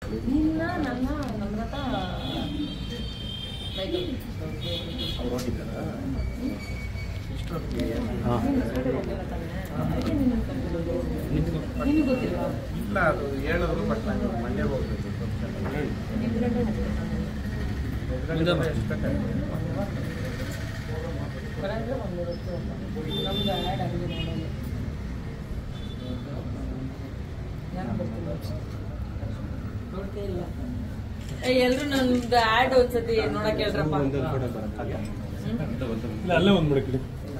ನಿನ್ನ ನನ್ನ ನಮ್ರತ ಬೈಕ್ ಅವ್ರು ಹೋಗಿದ್ದಾರಾ ಎಷ್ಟೊತ್ತಿಗೆ ಹಾಂ ನಿನಗೆ ಗೊತ್ತಿಲ್ವಾ ಇಲ್ಲ ಅದು ಹೇಳಿದ್ರು ಬಟ್ ನಾನು ಮಂಡ್ಯ ಹೋಗ್ಬೇಕು ಎಂಟು ಗಂಟೆ ಹೋಗ್ಬೇಕು ಎಷ್ಟು ಬೇಕಾಗುತ್ತೆ ಬರಂದ್ರೆ ಒಂದು ಹೊತ್ತು ನಮ್ದು ಆ್ಯಡ್ ಆಗಿದೆ ನೋಡೋದು ಯಾಕೆ ಬರ್ತಿಲ್ಲ ನೋಡ್ತೇ ಇಲ್ಲ ಏ ಎಲ್ರು ನಂದು ಆ್ಯಡ್ ಒಂದ್ಸತಿ ನೋಡಕ್ ಹೇಳ್ರಪ್ಪ ಇಲ್ಲ ಅಲ್ಲೇ ಒಂದು ಬಿಡಕ್ಲಿ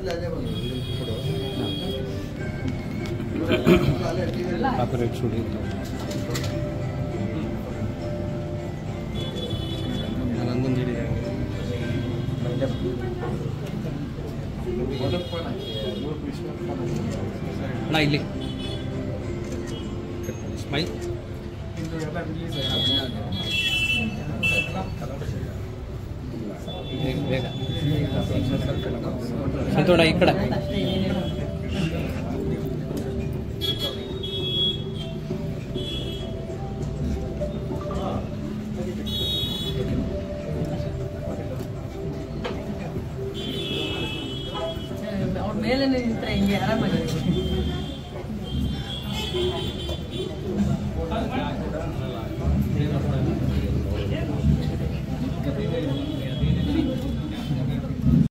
ಕಾಪರೇಟ್ ಶೂಟಿಂಗ್ ನಂದೊಂದು ಹಿಡಿ ಮೊದಲು ಫೋನ್ ಹಾಕಿ ಮೂರು ಪೀಸ್ ಫೋನ್ ಅಣ್ಣ ಇಲ್ಲಿ ಸ್ಮೈಲ್ ಇದು ಎಲ್ಲ ರಿಲೀಸ್ ಬೇಗ ಬೇಗ ಸಂತೋಣ ಈ ಕಡೆ ಅಷ್ಟೇ ಏನೇನು ಅವ್ರ ಮೇಲೆ ನಿಂತ್ರೆ ಹಿಂಗೆ ಆರಾಮಾಗಿ